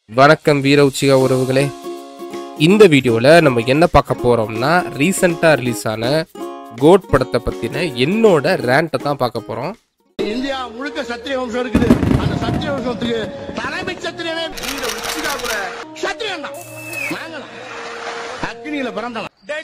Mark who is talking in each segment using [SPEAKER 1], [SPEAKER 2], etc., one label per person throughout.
[SPEAKER 1] வணக்கம் வீர உச்சிகா உறவுகளே இந்த வீடியோவில் நம்ம என்ன பார்க்க போகிறோம்னா ரீசெண்டாக ரிலீஸ் ஆன கோட் படத்தை பற்றின என்னோட ரேண்ட்டை தான் பார்க்க போகிறோம்
[SPEAKER 2] இந்தியா முழுக்க சத்திரிய வம்சம் இருக்குது அந்த சத்திரிய வம்சத்துக்கு தலைமை சத்திரியனே வீர உச்சிகா கூட சத்திரியன் தான் நாங்களா அக்னியில பிறந்தவன்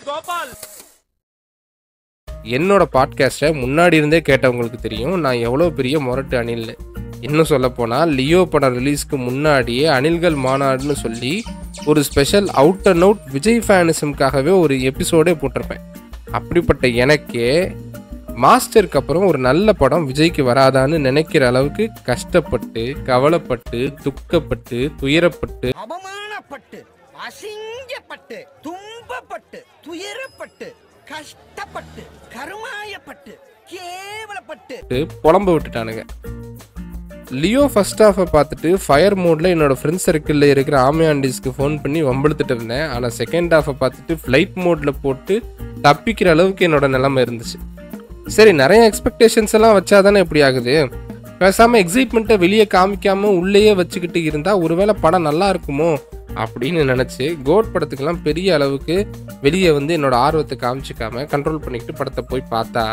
[SPEAKER 1] என்னோட பாட்காஸ்ட்டை முன்னாடி இருந்தே கேட்டவங்களுக்கு தெரியும் நான் எவ்வளோ பெரிய முரட்டு அணில் இன்னும் சொல்ல போனால் லியோ படம் ரிலீஸ்க்கு முன்னாடியே அணில்கள் மாநாடுன்னு சொல்லி ஒரு special out and out Vijay ஃபேனிசம்காகவே ஒரு எபிசோடே போட்டிருப்பேன் அப்படிப்பட்ட எனக்கே மாஸ்டருக்கு அப்புறம் ஒரு நல்ல படம் விஜய்க்கு வராதான்னு நினைக்கிற அளவுக்கு கஷ்டப்பட்டு கவலைப்பட்டு துக்கப்பட்டு துயரப்பட்டு
[SPEAKER 3] அவமானப்பட்டு அசிங்கப்பட்டு துன்பப்பட்டு துயரப்பட்டு கஷ்டப்பட்டு கருமாயப்பட்டு கேவலப்பட்டு
[SPEAKER 1] புலம்ப விட்டுட்டானுங்க லியோ ஃபர்ஸ்ட் ஹாஃபை பார்த்துட்டு ஃபயர் மோடில் என்னோட ஃப்ரெண்ட்ஸ் சர்க்கிளில் இருக்கிற ஆமையாண்டிஸ்க்கு ஃபோன் பண்ணி வம்பெடுத்துட்டு இருந்தேன் ஆனால் செகண்ட் ஹாஃபை பார்த்துட்டு ஃப்ளைட் மோடில் போட்டு தப்பிக்கிற அளவுக்கு என்னோட நிலைமை இருந்துச்சு சரி நிறைய எக்ஸ்பெக்டேஷன்ஸ் எல்லாம் வச்சாதானே இப்படி ஆகுது பேசாமல் எக்ஸைட்மெண்ட்டை வெளியே காமிக்காம உள்ளேயே வச்சுக்கிட்டு இருந்தால் ஒருவேளை படம் நல்லா இருக்குமோ அப்படின்னு நினச்சி கோட் படத்துக்கெல்லாம் பெரிய அளவுக்கு வெளியே வந்து என்னோட ஆர்வத்தை காமிச்சிக்காம கண்ட்ரோல் பண்ணிக்கிட்டு படத்தை போய் பார்த்தா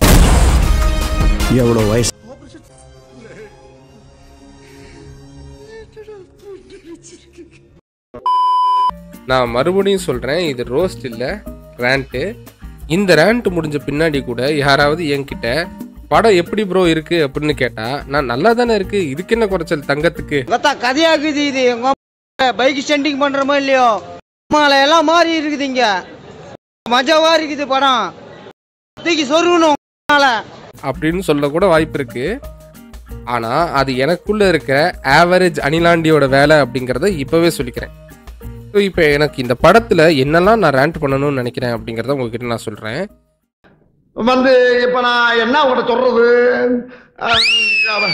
[SPEAKER 4] எவ்வளோ வயசு
[SPEAKER 1] நான் மறுபடியும் சொல்கிறேன் இது ரோஸ்ட் இல்லை ரேண்ட்டு இந்த ரேண்ட் முடிஞ்ச பின்னாடி கூட யாராவது என்கிட்ட படம் எப்படி ப்ரோ இருக்கு அப்படின்னு கேட்டா நான் நல்லா தானே இருக்கு இதுக்கு என்ன குறைச்சல் தங்கத்துக்கு
[SPEAKER 5] கத்தா கதையாக்குது இது எங்க பைக் ஸ்டண்டிங் பண்றோமோ இல்லையோ அம்மால எல்லாம் மாறி இருக்குது இங்க மஜாவா இருக்குது படம் தூக்கி சொருகணும் உம்மால.
[SPEAKER 1] அப்படின்னு சொல்ல கூட வாய்ப்பு இருக்கு ஆனா அது எனக்குள்ள இருக்கிற ஆவரேஜ் அணிலாண்டியோட வேலை அப்படிங்கிறத இப்பவே சொல்லிக்கிறேன் ஸோ இப்போ எனக்கு இந்த படத்துல என்னெல்லாம் நான் ரேண்ட் பண்ணணும்னு நினைக்கிறேன் அப்படிங்கிறத உங்ககிட்ட நான் சொல்றேன்
[SPEAKER 2] வந்து இப்ப நான் என்ன உங்கள்கிட்ட சொல்றது அஹ்,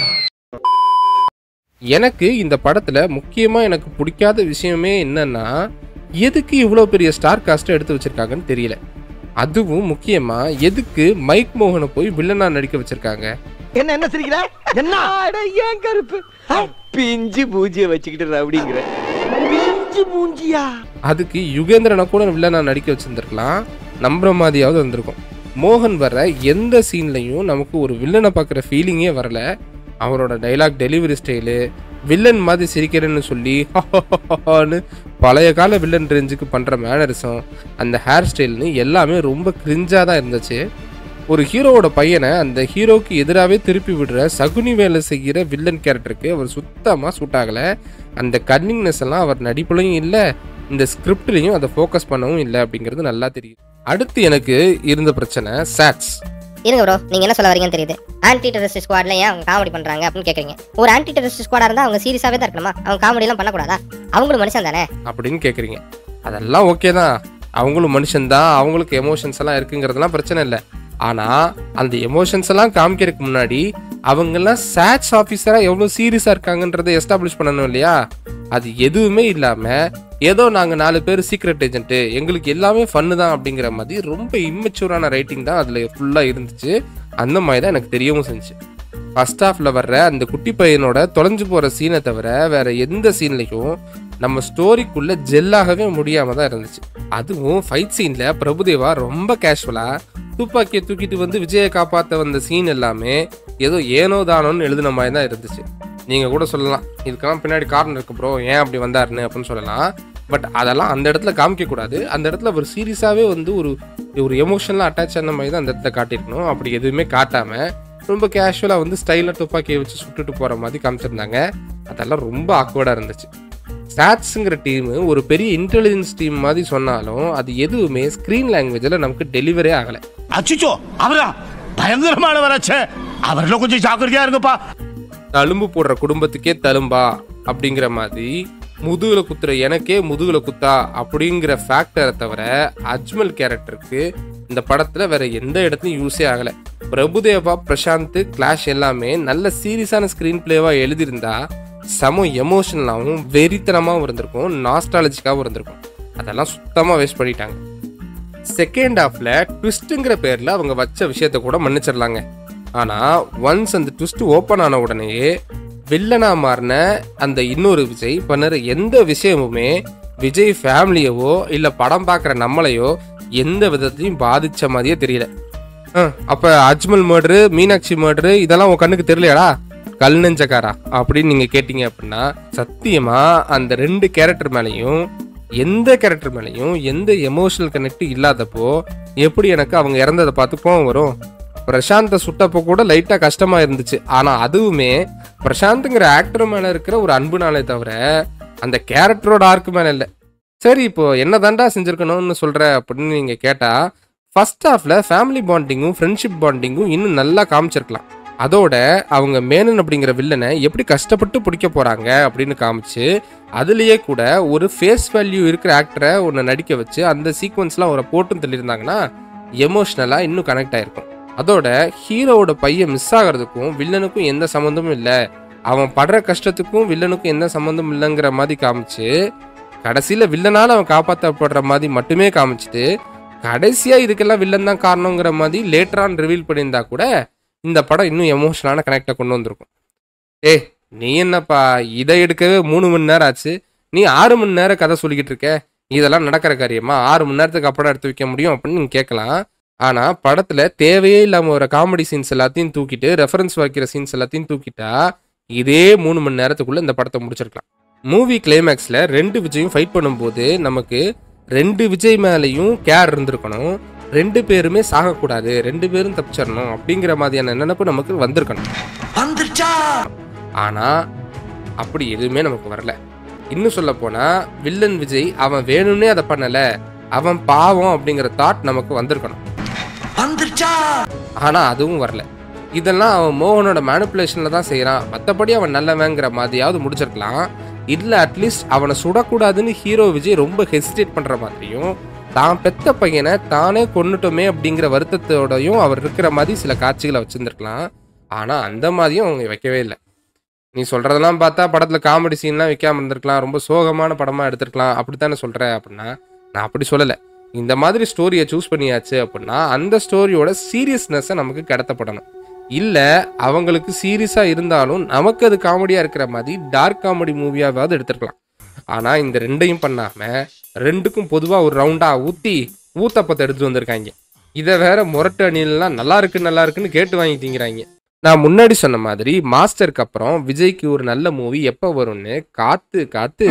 [SPEAKER 1] எனக்கு இந்த படத்துல முக்கியமா எனக்கு பிடிக்காத விஷயமே என்னன்னா எதுக்கு இவ்வளோ பெரிய ஸ்டார் காஸ்ட்டை எடுத்து வச்சிருக்காங்கன்னு தெரியல அதுவும் முக்கியமா எதுக்கு மைக் மோகனை போய் வில்லனா நடிக்க வச்சிருக்காங்க
[SPEAKER 3] என்ன என்ன சிரிக்கிற என்ன ஏன் கருப்பு
[SPEAKER 5] பிஞ்சு பூஜ்ய வச்சுக்கிட்டு அப்படிங்கிற
[SPEAKER 3] பிஞ்சு மூஞ்சியா
[SPEAKER 1] அதுக்கு யுகேந்திரனை கூட வில்லனா நடிக்க வச்சிருந்திருக்கலாம் நம்புற மாதிரியாவது வந்திருக்கும் மோகன் வர எந்த சீன்லையும் நமக்கு ஒரு வில்லனை பார்க்குற ஃபீலிங்கே வரல அவரோட டைலாக் டெலிவரி ஸ்டைலு வில்லன் மாதிரி சிரிக்கிறேன்னு சொல்லி ன்னு பழைய கால வில்லன் ரேஞ்சுக்கு பண்ணுற மேனரிசம் அந்த ஹேர் ஸ்டைல்னு எல்லாமே ரொம்ப கிரிஞ்சாக தான் இருந்துச்சு ஒரு ஹீரோவோட பையனை அந்த ஹீரோக்கு எதிராகவே திருப்பி விடுற சகுனி வேலை செய்கிற வில்லன் கேரக்டருக்கு அவர் சுத்தமாக சூட் ஆகலை அந்த கன்னிங்னஸ் எல்லாம் அவர் நடிப்புலையும் இல்லை இந்த ஸ்கிரிப்ட்லையும் அதை ஃபோக்கஸ் பண்ணவும் இல்லை அப்படிங்கிறது நல்லா தெரியுது அடுத்து எனக்கு இருந்த பிரச்சனை சாட்ஸ்
[SPEAKER 6] இருங்க ப்ரோ நீங்க என்ன சொல்ல வரீங்கன்னு தெரியுது ஆன்டி டெரரிஸ்ட் ஸ்குவாட்ல ஏன் அவங்க காமெடி பண்றாங்க அப்படின்னு கேக்குறீங்க ஒரு ஆன்டி டெரரிஸ்ட் ஸ்குவாடா இருந்தா அவங்க சீரியஸாவே தான் இருக்கணுமா அவங்க காமெடி எல்லாம் பண்ணக்கூடாதா அவங்களும் மனுஷன் தானே
[SPEAKER 1] அப்படின்னு கேட்குறீங்க அதெல்லாம் ஓகே தான் அவங்களும் மனுஷன்தான் அவங்களுக்கு எமோஷன்ஸ் எல்லாம் இருக்குங்கிறதுலாம் பிரச்சனை இல்லை ஆனால் அந்த எமோஷன்ஸ் எல்லாம் காமிக்கிறதுக்கு முன்னாடி அவங்கெல்லாம் சாட்ஸ் ஆஃபீஸராக எவ்வளோ சீரியஸாக இருக்காங்கன்றதை எஸ்டாப்ளிஷ் பண்ணணும் இல்லையா அது எதுவுமே இல்லாமல் ஏதோ நாங்கள் நாலு பேர் சீக்ரெட் ஏஜென்ட்டு எங்களுக்கு எல்லாமே ஃபன்னு தான் அப்படிங்கிற மாதிரி ரொம்ப இம்மெச்சூரான ரைட்டிங் தான் அதில் ஃபுல்லாக இருந்துச்சு அந்த மாதிரி தான் எனக்கு தெரியவும் செஞ்சு ஃபர்ஸ்ட் ஹாஃப்ல வர்ற அந்த குட்டி பையனோட தொலைஞ்சு போற சீனை தவிர வேற எந்த சீன்லையும் நம்ம ஸ்டோரிக்குள்ள ஜெல்லாகவே முடியாம தான் இருந்துச்சு அதுவும் ஃபைட் சீன்ல பிரபுதேவா ரொம்ப கேஷுவலா துப்பாக்கியை தூக்கிட்டு வந்து விஜயை காப்பாத்த வந்த சீன் எல்லாமே ஏதோ ஏனோ தானோன்னு எழுதின மாதிரி தான் இருந்துச்சு நீங்க கூட சொல்லலாம் இதுக்கெல்லாம் பின்னாடி காரணம் இருக்கு ப்ரோ ஏன் அப்படி வந்தாருன்னு அப்படின்னு சொல்லலாம் பட் அதெல்லாம் அந்த இடத்துல காமிக்க கூடாது அந்த இடத்துல ஒரு சீரியஸாவே வந்து ஒரு ஒரு எமோஷனலாக அட்டாச் ஆன மாதிரி தான் அந்த இடத்துல காட்டியிருக்கணும் அப்படி எதுவுமே காட்டாம ரொம்ப கேஷுவலாக வந்து ஸ்டைலாக துப்பாக்கியை வச்சு சுட்டுட்டு போகிற மாதிரி காமிச்சிருந்தாங்க அதெல்லாம் ரொம்ப ஆக்வர்டாக இருந்துச்சு ஸ்டாட்ஸுங்கிற டீம் ஒரு பெரிய இன்டெலிஜென்ஸ் டீம் மாதிரி சொன்னாலும் அது எதுவுமே ஸ்க்ரீன் லாங்குவேஜில் நமக்கு டெலிவரே ஆகலை
[SPEAKER 2] அச்சிச்சோ அவரா பயங்கரமானவராச்சே அவர்ல கொஞ்சம் ஜாக்கிரதையா இருங்கப்பா
[SPEAKER 1] தழும்பு போடுற குடும்பத்துக்கே தழும்பா அப்படிங்கிற மாதிரி முதுகுல குத்துற எனக்கே முதுகுல குத்தா அப்படிங்கிற ஃபேக்டரை தவிர அஜ்மல் கேரக்டருக்கு இந்த படத்துல வேற எந்த இடத்துலையும் யூஸே ஆகல பிரபுதேவா பிரசாந்த் கிளாஷ் எல்லாமே நல்ல சீரியஸான ஸ்கிரீன் பிளேவா எழுதியிருந்தா செம எமோஷனலாகவும் வெறித்தனமாகவும் இருந்திருக்கும் நாஸ்டாலஜிக்காகவும் இருந்திருக்கும் அதெல்லாம் சுத்தமாக வேஸ்ட் பண்ணிட்டாங்க செகண்ட் ஹாஃப்ல ட்விஸ்ட்டுங்கிற பேர்ல அவங்க வச்ச விஷயத்த கூட மன்னிச்சிடலாங்க ஆனா ஒன்ஸ் அந்த ட்விஸ்ட் ஓப்பன் ஆன உடனேயே வில்லனா மாறின அந்த இன்னொரு விஜய் பண்ணுற எந்த விஷயமுமே விஜய் ஃபேமிலியவோ இல்லை படம் பார்க்குற நம்மளையோ எந்த விதத்தையும் பாதிச்ச மாதிரியே தெரியல ஆ, அப்ப அஜ்மல் மர்டரு மீனாட்சி மர்டரு இதெல்லாம் உன் கண்ணுக்கு தெரியலையாடா கல் நெஞ்சக்காரா அப்படின்னு நீங்க கேட்டீங்க அப்படின்னா சத்தியமா அந்த ரெண்டு கேரக்டர் மேலேயும் எந்த கேரக்டர் மேலேயும் எந்த எமோஷனல் கனெக்ட் இல்லாதப்போ எப்படி எனக்கு அவங்க இறந்ததை பார்த்து கோவம் வரும் பிரசாந்தை சுட்டப்போ கூட லைட்டா கஷ்டமா இருந்துச்சு ஆனா அதுவுமே பிரசாந்த்ங்கிற ஆக்டர் மேல இருக்கிற ஒரு அன்புனாலே தவிர அந்த கேரக்டரோட ஆர்க்கு மேல இல்ல சரி இப்போ என்ன தாண்டா செஞ்சிருக்கணும்னு சொல்ற அப்படின்னு நீங்க கேட்டா ஃபர்ஸ்ட் ஹாஃப்ல ஃபேமிலி பாண்டிங்கும் ஃப்ரெண்ட்ஷிப் பாண்டிங்கும் இன்னும் நல்லா காமிச்சிருக்கலாம் அதோட அவங்க மேனன் அப்படிங்கிற வில்லனை எப்படி கஷ்டப்பட்டு பிடிக்க போறாங்க அப்படின்னு காமிச்சு அதுலயே கூட ஒரு ஃபேஸ் வேல்யூ இருக்கிற ஆக்டரை ஒன்று நடிக்க வச்சு அந்த சீக்வன்ஸ்லாம் அவரை போட்டும் தள்ளியிருந்தாங்கன்னா எமோஷ்னலா இன்னும் கனெக்ட் ஆயிருக்கும் அதோட ஹீரோவோட பையன் மிஸ் ஆகிறதுக்கும் வில்லனுக்கும் எந்த சம்மந்தமும் இல்லை அவன் படுற கஷ்டத்துக்கும் வில்லனுக்கும் எந்த சம்மந்தமும் இல்லைங்கிற மாதிரி காமிச்சு கடைசியில வில்லனால அவன் காப்பாற்றப்படுற மாதிரி மட்டுமே காமிச்சிட்டு கடைசியா இதுக்கெல்லாம் வில்லன் தான் காரணங்கிற மாதிரி லேட்டரான் ரிவீல் பண்ணியிருந்தா கூட இந்த படம் இன்னும் எமோஷனலான கனெக்டை கொண்டு வந்திருக்கும் ஏய் நீ என்னப்பா இதை எடுக்கவே மூணு மணி நேரம் ஆச்சு நீ ஆறு மணி நேரம் கதை சொல்லிக்கிட்டு இருக்க இதெல்லாம் நடக்கிற காரியமா ஆறு மணி நேரத்துக்கு அப்புறம் எடுத்து வைக்க முடியும் அப்படின்னு நீங்க கேட்கலாம் ஆனா படத்துல தேவையே இல்லாம ஒரு காமெடி சீன்ஸ் எல்லாத்தையும் தூக்கிட்டு ரெஃபரன்ஸ் வைக்கிற சீன்ஸ் எல்லாத்தையும் தூக்கிட்டா இதே மூணு மணி நேரத்துக்குள்ள இந்த படத்தை முடிச்சிருக்கலாம் மூவி கிளைமேக்ஸ்ல ரெண்டு விஜயும் ஃபைட் பண்ணும்போது நமக்கு ரெண்டு விஜய் மேலேயும் கேர் இருந்திருக்கணும் ரெண்டு பேருமே சாகக்கூடாது ரெண்டு பேரும் தப்பிச்சிடணும் அப்படிங்கிற மாதிரியான நினைப்பு நமக்கு வந்திருக்கணும்
[SPEAKER 3] வந்துருச்சா
[SPEAKER 1] ஆனா அப்படி எதுவுமே நமக்கு வரல இன்னும் சொல்ல போனா வில்லன் விஜய் அவன் வேணும்னே அதை பண்ணல அவன் பாவம் அப்படிங்கிற தாட் நமக்கு வந்திருக்கணும்
[SPEAKER 3] வந்துருச்சா
[SPEAKER 1] ஆனா அதுவும் வரல இதெல்லாம் அவன் மோகனோட மேனிப்புலேஷன்ல தான் செய்றான் மற்றபடி அவன் நல்லவங்கிற மாதிரியாவது முடிச்சிருக்கலாம் இல்ல அட்லீஸ்ட் அவனை சுடக்கூடாதுன்னு ஹீரோ விஜய் ரொம்ப ஹெசிடேட் பண்ற மாதிரியும் தான் பெத்த பையனை தானே கொன்னுட்டோமே அப்படிங்கிற வருத்தத்தோடையும் அவர் இருக்கிற மாதிரி சில காட்சிகளை வச்சிருந்திருக்கலாம் ஆனா அந்த மாதிரியும் அவங்க வைக்கவே இல்லை நீ சொல்றதெல்லாம் பார்த்தா படத்துல காமெடி சீன்லாம் வைக்காம இருந்திருக்கலாம் ரொம்ப சோகமான படமா எடுத்திருக்கலாம் அப்படித்தானே சொல்ற அப்படின்னா நான் அப்படி சொல்லலை இந்த மாதிரி ஸ்டோரியை சூஸ் பண்ணியாச்சு அப்படின்னா அந்த ஸ்டோரியோட சீரியஸ்னஸை நமக்கு கடத்தப்படணும் இல்லை அவங்களுக்கு சீரியஸாக இருந்தாலும் நமக்கு அது காமெடியாக இருக்கிற மாதிரி டார்க் காமெடி மூவியாவது எடுத்திருக்கலாம் ஆனால் இந்த ரெண்டையும் பண்ணாமல் ரெண்டுக்கும் பொதுவாக ஒரு ரவுண்டாக ஊற்றி ஊத்தப்பத்தை எடுத்துட்டு வந்திருக்காங்க இதை வேற முரட்டு அணிலாம் நல்லா இருக்கு நல்லா இருக்குன்னு கேட்டு வாங்கி திங்கிறாங்க நான் முன்னாடி சொன்ன மாதிரி மாஸ்டருக்கு அப்புறம் விஜய்க்கு ஒரு நல்ல மூவி எப்போ வரும்னு காத்து காத்து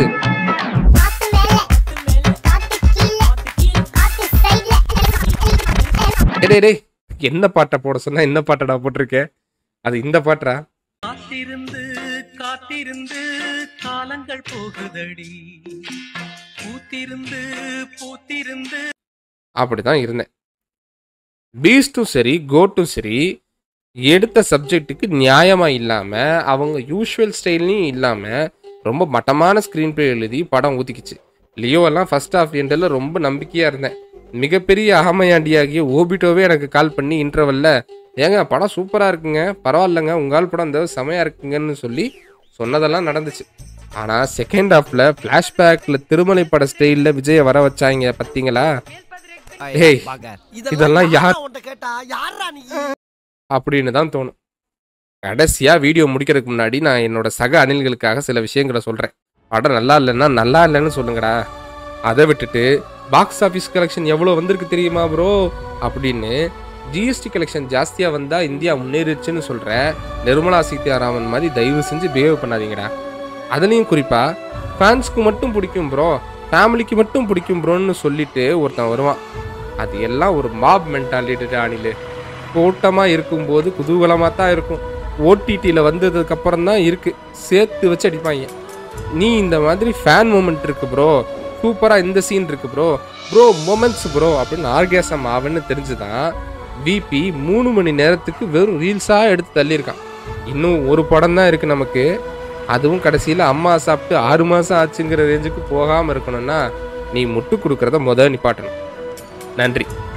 [SPEAKER 1] டேய், டேய் டேய், என்ன பாட்டை போட சொன்னா என்ன பாட்டடா போட்டிருக்க அது இந்த பாட்டா
[SPEAKER 4] காத்திருந்து காத்திருந்து காலங்கள் போகுதடி பூத்திருந்து பூத்திருந்து
[SPEAKER 1] அப்படிதான் இருந்தேன் பீஸ்டும் சரி கோட்டும் சரி எடுத்த சப்ஜெக்ட்டுக்கு நியாயமா இல்லாம அவங்க யூஷுவல் ஸ்டைல்லையும் இல்லாம ரொம்ப மட்டமான ஸ்க்ரீன் பிளே எழுதி படம் ஊத்திக்கிச்சு லியோ எல்லாம் ஃபர்ஸ்ட் ஆஃப் எண்டில் ரொம்ப நம்பிக்கையா இருந்தேன் மிகப்பெரிய அகமையாண்டியாகிய ஓபிட்டோவே எனக்கு கால் பண்ணி இன்டர்வல்ல ஏங்க படம் சூப்பரா இருக்குங்க பரவாயில்லைங்க உங்கால் படம் இந்த செமையா இருக்குங்கன்னு சொல்லி சொன்னதெல்லாம் நடந்துச்சு ஆனா செகண்ட் ஹாஃப்ல பிளாஷ்பேக்ல திருமலை பட ஸ்டைல்ல விஜய வர வச்சாங்க பாத்தீங்களா ஏய் இதெல்லாம் யார்
[SPEAKER 3] உன்கிட்ட கேட்டா யாரா நீ
[SPEAKER 1] அப்படின்னு தான் தோணும் கடைசியா வீடியோ முடிக்கிறதுக்கு முன்னாடி நான் என்னோட சக அணில்களுக்காக சில விஷயங்களை சொல்றேன் படம் நல்லா இல்லைன்னா நல்லா இல்லைன்னு சொல்லுங்கடா அதை விட்டுட்டு பாக்ஸ் ஆஃபீஸ் கலெக்ஷன் எவ்வளோ வந்திருக்கு தெரியுமா ப்ரோ அப்படின்னு ஜிஎஸ்டி கலெக்ஷன் ஜாஸ்தியாக வந்தால் இந்தியா முன்னேறிச்சுன்னு சொல்கிற நிர்மலா சீதாராமன் மாதிரி தயவு செஞ்சு பிஹேவ் பண்ணாதீங்கடா அதுலேயும் குறிப்பாக ஃபேன்ஸ்க்கு மட்டும் பிடிக்கும் ப்ரோ ஃபேமிலிக்கு மட்டும் பிடிக்கும் ப்ரோன்னு சொல்லிட்டு ஒருத்தன் வருவான் அது எல்லாம் ஒரு மாப் மென்டாலிட்டி அணிலு கூட்டமாக இருக்கும்போது குதூகலமாக தான் இருக்கும் ஓடிடியில் வந்ததுக்கு அப்புறம் தான் இருக்கு சேர்த்து வச்சு அடிப்பாங்க நீ இந்த மாதிரி ஃபேன் மூமெண்ட் இருக்கு ப்ரோ சூப்பராக இந்த சீன் இருக்கு ப்ரோ ப்ரோ மொமெண்ட்ஸ் ப்ரோ அப்படின்னு ஆர்கேசம் ஆவன்னு தெரிஞ்சுதான் விபி மூணு மணி நேரத்துக்கு வெறும் ரீல்ஸாக எடுத்து தள்ளியிருக்கான் இன்னும் ஒரு படம் தான் இருக்கு நமக்கு அதுவும் கடைசியில் அம்மா சாப்பிட்டு ஆறு மாதம் ஆச்சுங்கிற ரேஞ்சுக்கு போகாமல் இருக்கணும்னா நீ முட்டு கொடுக்குறத முத நிப்பாட்டணும் நன்றி